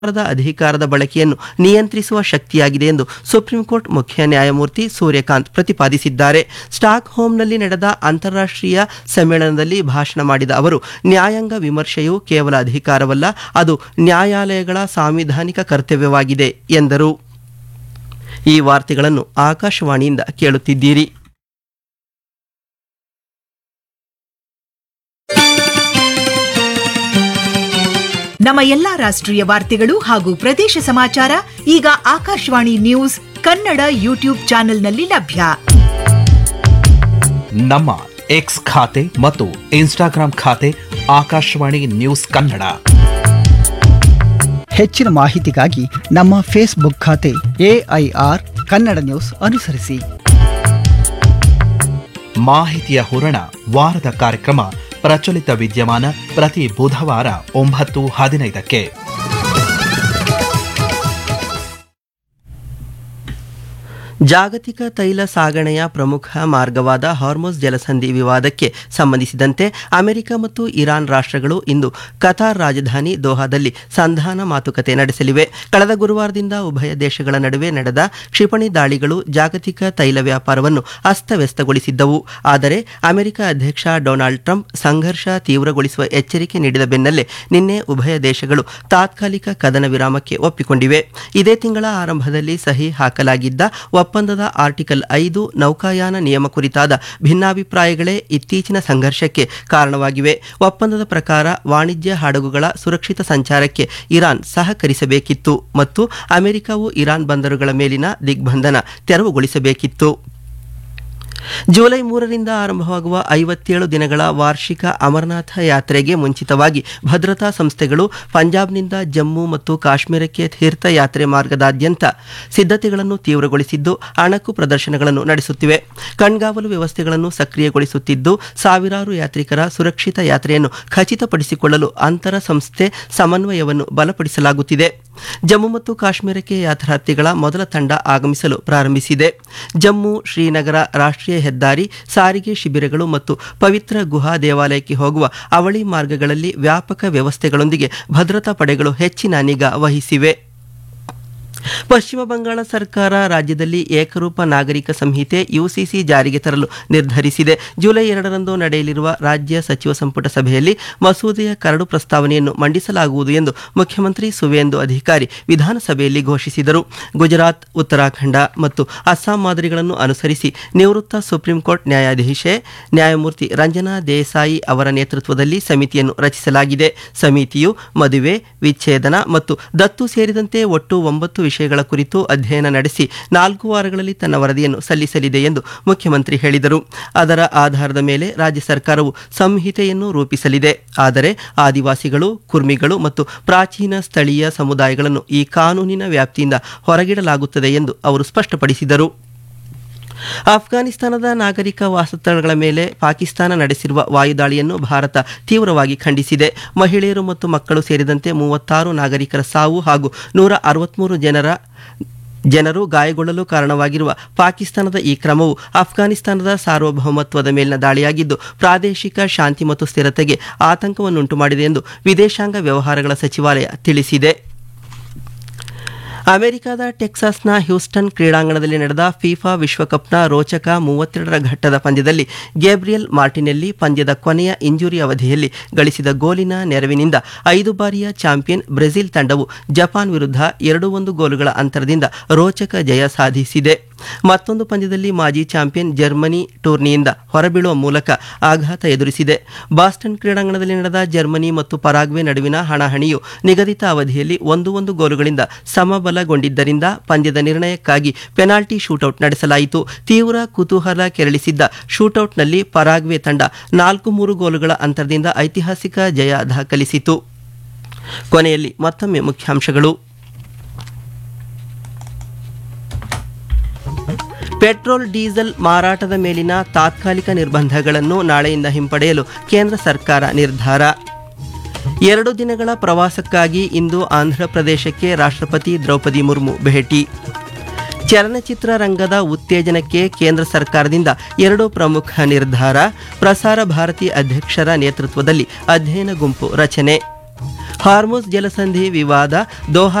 ಸರ್ಕಾರದ ಅಧಿಕಾರದ ಬಳಕೆಯನ್ನು ನಿಯಂತ್ರಿಸುವ ಶಕ್ತಿಯಾಗಿದೆ ಎಂದು ಸುಪ್ರೀಂ ಕೋರ್ಟ್ ಮುಖ್ಯ ನ್ಯಾಯಮೂರ್ತಿ ಸೂರ್ಯಕಾಂತ್ ಪ್ರತಿಪಾದಿಸಿದ್ದಾರೆ ಸ್ಟಾಕ್ ಹೋಮ್ನಲ್ಲಿ ನಡೆದ ಅಂತಾರಾಷ್ಟ್ರೀಯ ಸಮ್ಮೇಳನದಲ್ಲಿ ಭಾಷಣ ಮಾಡಿದ ಅವರು ನ್ಯಾಯಾಂಗ ವಿಮರ್ಶೆಯು ಕೇವಲ ಅಧಿಕಾರವಲ್ಲ ಅದು ನ್ಯಾಯಾಲಯಗಳ ಸಾಂವಿಧಾನಿಕ ಕರ್ತವ್ಯವಾಗಿದೆ ಎಂದರು ಈ ವಾರ್ತೆಗಳನ್ನು ಆಕಾಶವಾಣಿಯಿಂದ ಕೇಳುತ್ತಿದ್ದೀರಿ ನಮ್ಮ ಎಲ್ಲಾ ರಾಷ್ಟ್ರೀಯ ವಾರ್ತೆಗಳು ಹಾಗೂ ಪ್ರದೇಶ ಸಮಾಚಾರ ಈಗ ಆಕಾಶವಾಣಿ ನ್ಯೂಸ್ ಕನ್ನಡ ಯೂಟ್ಯೂಬ್ ಚಾನೆಲ್ನಲ್ಲಿ ಲಭ್ಯ ನಮ್ಮ ಎಕ್ಸ್ ಖಾತೆ ಮತ್ತು ಇನ್ಸ್ಟಾಗ್ರಾಂ ಖಾತೆ ಆಕಾಶವಾಣಿ ನ್ಯೂಸ್ ಕನ್ನಡ ಹೆಚ್ಚಿನ ಮಾಹಿತಿಗಾಗಿ ನಮ್ಮ ಫೇಸ್ಬುಕ್ ಖಾತೆ ಎಐಆರ್ ಕನ್ನಡ ನ್ಯೂಸ್ ಅನುಸರಿಸಿ ಮಾಹಿತಿಯ ಹೂರಣ ವಾರದ ಕಾರ್ಯಕ್ರಮ ಪ್ರಚಲಿತ ವಿದ್ಯಮಾನ ಪ್ರತಿ ಬುಧವಾರ ಒಂಬತ್ತು ಹದಿನೈದಕ್ಕೆ ಜಾಗತಿಕ ತೈಲ ಸಾಗಣೆಯ ಪ್ರಮುಖ ಮಾರ್ಗವಾದ ಹಾರ್ಮೋಸ್ ಜಲಸಂಧಿ ವಿವಾದಕ್ಕೆ ಸಂಬಂಧಿಸಿದಂತೆ ಅಮೆರಿಕ ಮತ್ತು ಇರಾನ್ ರಾಷ್ಟ್ರಗಳು ಇಂದು ಕತಾರ್ ರಾಜಧಾನಿ ದೋಹಾದಲ್ಲಿ ಸಂಧಾನ ಮಾತುಕತೆ ನಡೆಸಲಿವೆ ಕಳೆದ ಗುರುವಾರದಿಂದ ಉಭಯ ದೇಶಗಳ ನಡುವೆ ನಡೆದ ಕ್ಷಿಪಣಿ ದಾಳಿಗಳು ಜಾಗತಿಕ ತೈಲ ವ್ಯಾಪಾರವನ್ನು ಅಸ್ತವ್ಯಸ್ತಗೊಳಿಸಿದ್ದವು ಆದರೆ ಅಮೆರಿಕ ಅಧ್ಯಕ್ಷ ಡೊನಾಲ್ಡ್ ಟ್ರಂಪ್ ಸಂಘರ್ಷ ತೀವ್ರಗೊಳಿಸುವ ಎಚ್ಚರಿಕೆ ನೀಡಿದ ಬೆನ್ನಲ್ಲೇ ನಿನ್ನೆ ಉಭಯ ದೇಶಗಳು ತಾತ್ಕಾಲಿಕ ಕದನ ವಿರಾಮಕ್ಕೆ ಒಪ್ಪಿಕೊಂಡಿವೆ ಇದೇ ತಿಂಗಳ ಆರಂಭದಲ್ಲಿ ಸಹಿ ಹಾಕಲಾಗಿದ್ದ ಒಪ್ಪಂದದ ಆರ್ಟಿಕಲ್ ಐದು ನೌಕಾಯಾನ ನಿಯಮ ಕುರಿತಾದ ಭಿನ್ನಾಭಿಪ್ರಾಯಗಳೇ ಇತ್ತೀಚಿನ ಸಂಘರ್ಷಕ್ಕೆ ಕಾರಣವಾಗಿವೆ ಒಪ್ಪಂದದ ಪ್ರಕಾರ ವಾಣಿಜ್ಯ ಹಡಗುಗಳ ಸುರಕ್ಷಿತ ಸಂಚಾರಕ್ಕೆ ಇರಾನ್ ಸಹಕರಿಸಬೇಕಿತ್ತು ಮತ್ತು ಅಮೆರಿಕವು ಇರಾನ್ ಬಂದರುಗಳ ಮೇಲಿನ ದಿಗ್ಬಂಧನ ತೆರವುಗೊಳಿಸಬೇಕಿತ್ತು ಜುಲೈ ಮೂರರಿಂದ ಆರಂಭವಾಗುವ ಐವತ್ತೇಳು ದಿನಗಳ ವಾರ್ಷಿಕ ಅಮರನಾಥ ಯಾತ್ರೆಗೆ ಮುಂಚಿತವಾಗಿ ಭದ್ರತಾ ಸಂಸ್ಥೆಗಳು ಪಂಜಾಬ್ನಿಂದ ಜಮ್ಮು ಮತ್ತು ಕಾಶ್ಮೀರಕ್ಕೆ ತೀರ್ಥಯಾತ್ರೆ ಮಾರ್ಗದಾದ್ಯಂತ ಸಿದ್ಧತೆಗಳನ್ನು ತೀವ್ರಗೊಳಿಸಿದ್ದು ಅಣಕು ಪ್ರದರ್ಶನಗಳನ್ನು ನಡೆಸುತ್ತಿವೆ ಕಣ್ಗಾವಲು ವ್ಯವಸ್ಥೆಗಳನ್ನು ಸಕ್ರಿಯಗೊಳಿಸುತ್ತಿದ್ದು ಸಾವಿರಾರು ಯಾತ್ರಿಕರ ಸುರಕ್ಷಿತ ಯಾತ್ರೆಯನ್ನು ಖಚಿತಪಡಿಸಿಕೊಳ್ಳಲು ಅಂತರ ಸಂಸ್ಥೆ ಸಮನ್ವಯವನ್ನು ಬಲಪಡಿಸಲಾಗುತ್ತಿದೆ ಜಮ್ಮು ಮತ್ತು ಕಾಶ್ಮೀರಕ್ಕೆ ಯಾತ್ರಾರ್ಥಿಗಳ ಮೊದಲ ತಂಡ ಆಗಮಿಸಲು ಪ್ರಾರಂಭಿಸಿದೆ ಜಮ್ಮು ಶ್ರೀನಗರ ರಾಷ್ಟ್ರೀಯ ಹೆದ್ದಾರಿ ಸಾರಿಗೆ ಶಿಬಿರಗಳು ಮತ್ತು ಪವಿತ್ರ ಗುಹಾ ದೇವಾಲಯಕ್ಕೆ ಹೋಗುವ ಅವಳಿ ಮಾರ್ಗಗಳಲ್ಲಿ ವ್ಯಾಪಕ ವ್ಯವಸ್ಥೆಗಳೊಂದಿಗೆ ಭದ್ರತಾ ಪಡೆಗಳು ಹೆಚ್ಚಿನ ನಿಗಾ ವಹಿಸಿವೆ ಪಶ್ಚಿಮ ಬಂಗಾಳ ಸರ್ಕಾರ ರಾಜ್ಯದಲ್ಲಿ ಏಕರೂಪ ನಾಗರಿಕ ಸಂಹಿತೆ ಯುಸಿಸಿ ಜಾರಿಗೆ ತರಲು ನಿರ್ಧರಿಸಿದೆ ಜುಲೈ ಎರಡರಂದು ನಡೆಯಲಿರುವ ರಾಜ್ಯ ಸಚಿವ ಸಂಪುಟ ಸಭೆಯಲ್ಲಿ ಮಸೂದೆಯ ಕರಡು ಪ್ರಸ್ತಾವನೆಯನ್ನು ಮಂಡಿಸಲಾಗುವುದು ಎಂದು ಮುಖ್ಯಮಂತ್ರಿ ಸುವೇಂದು ಅಧಿಕಾರಿ ವಿಧಾನಸಭೆಯಲ್ಲಿ ಘೋಷಿಸಿದರು ಗುಜರಾತ್ ಉತ್ತರಾಖಂಡ ಮತ್ತು ಅಸ್ಸಾಂ ಮಾದರಿಗಳನ್ನು ಅನುಸರಿಸಿ ನಿವೃತ್ತ ಸುಪ್ರೀಂ ಕೋರ್ಟ್ ನ್ಯಾಯಾಧೀಶೆ ನ್ಯಾಯಮೂರ್ತಿ ರಂಜನಾ ದೇಸಾಯಿ ಅವರ ನೇತೃತ್ವದಲ್ಲಿ ಸಮಿತಿಯನ್ನು ರಚಿಸಲಾಗಿದೆ ಸಮಿತಿಯು ಮದುವೆ ವಿಚ್ಛೇದನ ಮತ್ತು ದತ್ತು ಸೇರಿದಂತೆ ಒಟ್ಟು ಒಂಬತ್ತು ವಿಷಯಗಳ ಕುರಿತು ಅಧ್ಯಯನ ನಡೆಸಿ ನಾಲ್ಕು ವಾರಗಳಲ್ಲಿ ತನ್ನ ವರದಿಯನ್ನು ಸಲ್ಲಿಸಲಿದೆ ಎಂದು ಮುಖ್ಯಮಂತ್ರಿ ಹೇಳಿದರು ಅದರ ಆಧಾರದ ಮೇಲೆ ರಾಜ್ಯ ಸರ್ಕಾರವು ಸಂಹಿತೆಯನ್ನು ರೂಪಿಸಲಿದೆ ಆದರೆ ಆದಿವಾಸಿಗಳು ಕುರ್ಮಿಗಳು ಮತ್ತು ಪ್ರಾಚೀನ ಸ್ಥಳೀಯ ಸಮುದಾಯಗಳನ್ನು ಈ ಕಾನೂನಿನ ವ್ಯಾಪ್ತಿಯಿಂದ ಹೊರಗಿಡಲಾಗುತ್ತದೆ ಎಂದು ಅವರು ಸ್ಪಷ್ಟಪಡಿಸಿದರು ಅಫ್ಘಾನಿಸ್ತಾನದ ನಾಗರಿಕ ವಾಸಸ್ಥಳಗಳ ಮೇಲೆ ಪಾಕಿಸ್ತಾನ ನಡೆಸಿರುವ ವಾಯುದಾಳಿಯನ್ನು ಭಾರತ ತೀವ್ರವಾಗಿ ಖಂಡಿಸಿದೆ ಮಹಿಳೆಯರು ಮತ್ತು ಮಕ್ಕಳು ಸೇರಿದಂತೆ ಮೂವತ್ತಾರು ನಾಗರಿಕರ ಸಾವು ಹಾಗೂ ನೂರ ಅರವತ್ತ್ಮೂರು ಜನರ ಜನರು ಗಾಯಗೊಳ್ಳಲು ಕಾರಣವಾಗಿರುವ ಪಾಕಿಸ್ತಾನದ ಈ ಕ್ರಮವು ಅಫ್ಘಾನಿಸ್ತಾನದ ಸಾರ್ವಭೌಮತ್ವದ ಮೇಲಿನ ದಾಳಿಯಾಗಿದ್ದು ಪ್ರಾದೇಶಿಕ ಶಾಂತಿ ಮತ್ತು ಸ್ಥಿರತೆಗೆ ಆತಂಕವನ್ನುಂಟು ಮಾಡಿದೆ ಎಂದು ವಿದೇಶಾಂಗ ವ್ಯವಹಾರಗಳ ಸಚಿವಾಲಯ ತಿಳಿಸಿದೆ ಅಮೆರಿಕದ ಟೆಕ್ಸಾಸ್ನ ಹ್ಯೂಸ್ಟನ್ ಕ್ರೀಡಾಂಗಣದಲ್ಲಿ ನಡೆದ ಫಿಫಾ ವಿಶ್ವಕಪ್ನ ರೋಚಕ ಮೂವತ್ತೆರಡರ ಘಟ್ಟದ ಪಂದ್ಯದಲ್ಲಿ ಗ್ಯಾಬ್ರಿಯಲ್ ಮಾರ್ಟಿನೆಲ್ಲಿ ಪಂದ್ಯದ ಕೊನೆಯ ಇಂಜುರಿ ಅವಧಿಯಲ್ಲಿ ಗಳಿಸಿದ ಗೋಲಿನ ನೆರವಿನಿಂದ ಐದು ಬಾರಿಯ ಚಾಂಪಿಯನ್ ಬ್ರೆಜಿಲ್ ತಂಡವು ಜಪಾನ್ ವಿರುದ್ಧ ಎರಡು ಒಂದು ಗೋಲುಗಳ ಅಂತರದಿಂದ ರೋಚಕ ಜಯ ಸಾಧಿಸಿದೆ ಮತ್ತೊಂದು ಪಂದ್ಯದಲ್ಲಿ ಮಾಜಿ ಚಾಂಪಿಯನ್ ಜರ್ಮನಿ ಟೂರ್ನಿಯಿಂದ ಹೊರಬೀಳುವ ಮೂಲಕ ಆಘಾತ ಎದುರಿಸಿದೆ ಬಾಸ್ಟನ್ ಕ್ರೀಡಾಂಗಣದಲ್ಲಿ ನಡೆದ ಜರ್ಮನಿ ಮತ್ತು ಪರಾಗ್ವೆ ನಡುವಿನ ಹಣಾಹಣಿಯು ನಿಗದಿತ ಅವಧಿಯಲ್ಲಿ ಒಂದು ಒಂದು ಗೋಲುಗಳಿಂದ ಸಮಬಲಗೊಂಡಿದ್ದರಿಂದ ಪಂದ್ಯದ ನಿರ್ಣಯಕ್ಕಾಗಿ ಪೆನಾಲ್ಟಿ ಶೂಟೌಟ್ ನಡೆಸಲಾಯಿತು ತೀವ್ರ ಕುತೂಹಲ ಕೆರಳಿಸಿದ್ದ ಶೂಟೌಟ್ನಲ್ಲಿ ಪರಾಗ್ವೆ ತಂಡ ನಾಲ್ಕು ಮೂರು ಗೋಲುಗಳ ಅಂತರದಿಂದ ಐತಿಹಾಸಿಕ ಜಯ ದಾಖಲಿಸಿತು ಕೊನೆಯಲ್ಲಿ ಮತ್ತೊಮ್ಮೆ ಮುಖ್ಯಾಂಶಗಳು ಪೆಟ್ರೋಲ್ ಡೀಸೆಲ್ ಮಾರಾಟದ ಮೇಲಿನ ತಾತ್ಕಾಲಿಕ ನಿರ್ಬಂಧಗಳನ್ನು ನಾಳೆಯಿಂದ ಹಿಂಪಡೆಯಲು ಕೇಂದ್ರ ಸರ್ಕಾರ ನಿರ್ಧಾರ ಎರಡು ದಿನಗಳ ಪ್ರವಾಸಕ್ಕಾಗಿ ಇಂದು ಆಂಧ್ರಪ್ರದೇಶಕ್ಕೆ ರಾಷ್ಟ್ರಪತಿ ದ್ರೌಪದಿ ಮುರ್ಮು ಭೇಟಿ ಚಲನಚಿತ್ರ ರಂಗದ ಉತ್ತೇಜನಕ್ಕೆ ಕೇಂದ್ರ ಸರ್ಕಾರದಿಂದ ಎರಡು ಪ್ರಮುಖ ನಿರ್ಧಾರ ಪ್ರಸಾರ ಭಾರತಿ ಅಧ್ಯಕ್ಷರ ನೇತೃತ್ವದಲ್ಲಿ ಅಧ್ಯಯನ ಗುಂಪು ರಚನೆ ಹಾರ್ಮೋಸ್ ಜಲಸಂಧಿ ವಿವಾದ ದೋಹಾ